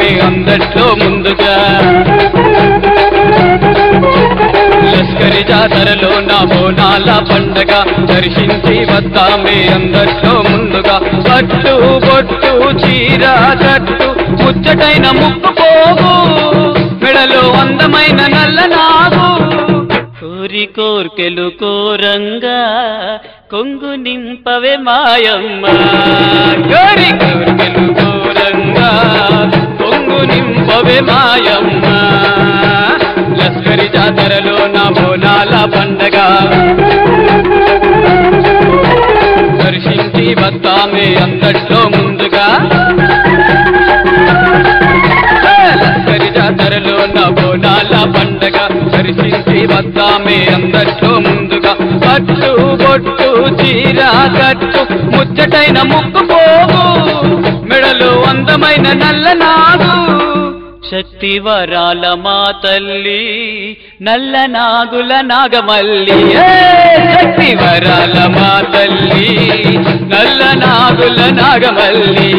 అందట్లో ముందుగా లష్కరి జాతరలో నా బోనాల పండగ దర్శించి వద్దామే అందట్లో ముందుగా పట్టు బొట్టు చీర కట్టు ముచ్చటైన ముక్కు పోగు మెడలో అందమైన నల్ల నాగు కోరి కోర్కెలు కోరంగా కొంగు నింపవే మాయమ్మ కోరి కోర్కెలు కోరంగా కొంగు నింపవే మాయమ్మ లస్కరి జాతరలో నా బోనాల పండగ దర్శించి వద్దామే అందట్లో ముందుగా లస్కరి జాతరలో నా బోనాల పండగ దర్శించి వద్దామే అందట్లో ముందుగా పట్టు బొట్టు చీర కట్టు ముచ్చటైన ముక్కు పోగు మెడలో అందమైన నల్ల నాగు శక్తి వరాల మా తల్లి నల్ల నాగుల నాగమల్లి ఏ! శక్తి వరాల మా తల్లి నల్ల నాగుల నాగమల్లి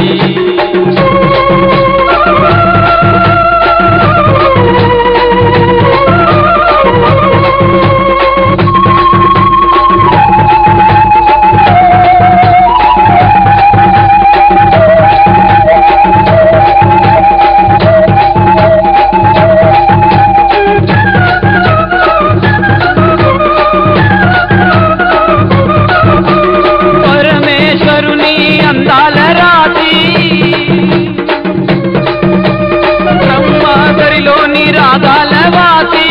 పరమేశ్వరుని అందాల రాతి బ్రహ్మాదరిలోని రాగాల వాతి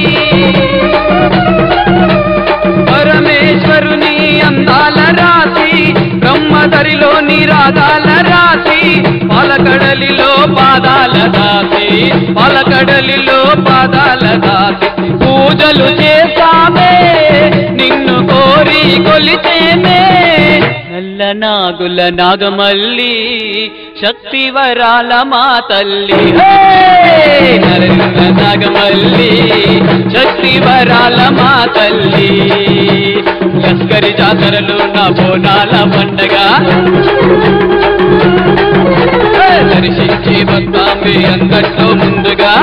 పరమేశ్వరుని అందాల రాతి బ్రహ్మదరిలోని రాగాల రాతి పాలకడలిలో పాదాల దాతి పాలకడలిలో పాదాల దాతి పూజలు చేస్తామే నిన్ను కోరి కొలిచేమే నల్ల నాగుల నాగమల్లి శక్తి వరాల మా తల్లి హే! నల్ల నాగమల్లి శక్తి వరాల మా తల్లి లస్కరి జాతరలు నా బోనాల పండగ హే! దర్శించి వద్దామే అందట్లో ముందుగా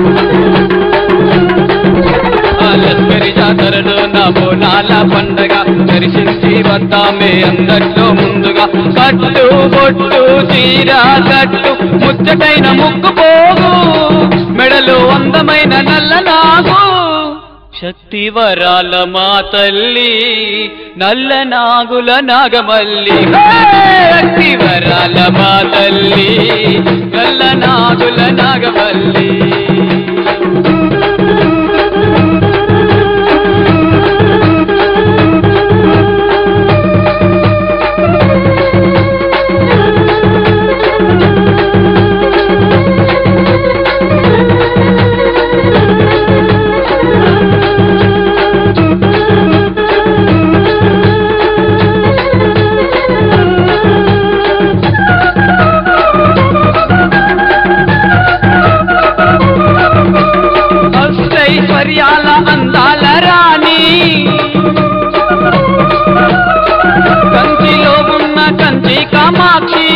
ఆ లస్కరి జాతరలో నా బోనాల పండగ దర్శించి వద్దామే అందట్లో ముందుగా కట్టు బొట్టు చీర కట్టు ముచ్చటైన ముక్కు పోగు మెడలో అందమైన నల్ల నాగు శక్తి వరాల మా తల్లి నల్ల నాగుల నాగమల్లి హే! శక్తి వరాల మా తల్లి నల్ల నాగుల నాగమల్లి అష్టైశ్వర్యాల అందాల రాణి కంచిలో ఉన్న కంచి కామాక్షి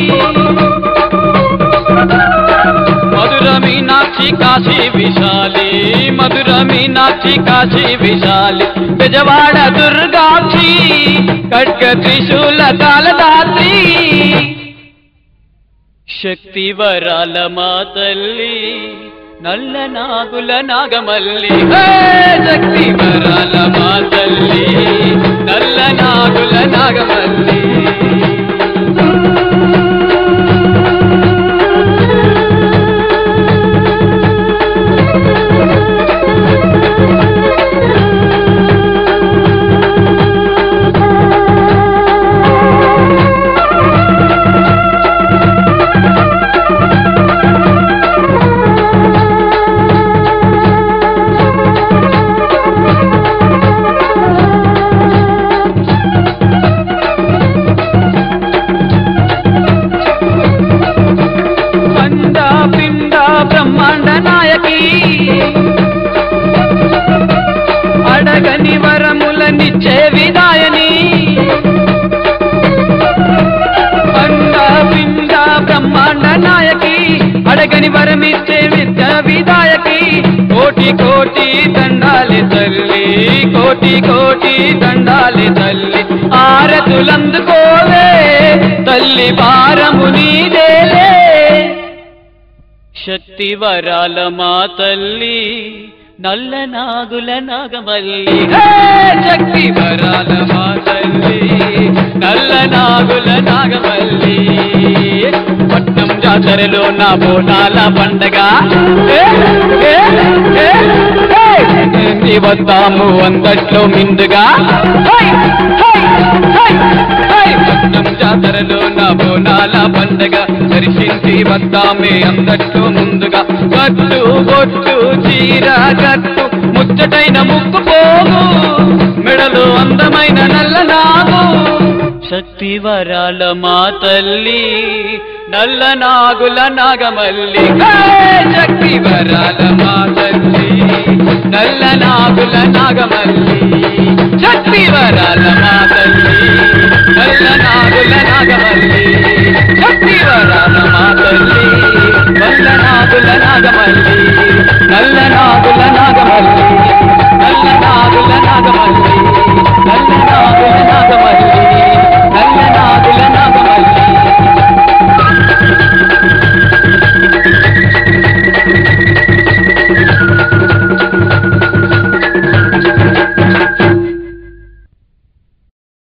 మధుర మీనాక్షి కాశీ విశాలి మధుర మీనాక్షి కాశీ విశాలి బెజవాడ దుర్గాక్షి ఖడ్గ త్రిశూల కాలదాత్రి శక్తి వరాల మా తల్లి నల్ల నాగుల నాగమల్లి హే! శక్తి వరాల మా తల్లి నల్ల నాగుల నాగమల్లి వరమిచ్చే విద్య విదాయకి కోటి కోటి దండాలి తల్లి కోటి కోటి దండాలి తల్లి ఆరతులందుకోవే తల్లి భారము నీదేలే శక్తి వరాల మా తల్లి నల్ల నాగుల నాగమల్లి హే! శక్తి వరాల మా తల్లి నల్ల నాగుల నాగమల్లి పట్నం జాతరలో నా బోనాల పండగ ఏ! ఏ! ఏ! ఏ! ఎన్ని వస్తాము అందట్లో మిందుగా హై! హై! హై! హై! పట్నం జాతరలో నా బోనాల పండగ దర్శించి వద్దామే అందట్లో ముందుగా కట్టు బొట్టు చీర కట్టు ముచ్చటైన ముక్కు పోగు మెడలు అందమైన నల్ల నాగు శక్తి వరాల మా తల్లి నల్ల నాగుల నాగమల్లి హే! శక్తి వరాల మా తల్లి నల్ల నాగుల నాగమల్లి శక్తి వరాల మా తల్లి నల్ల నాగుల నాగమల్లి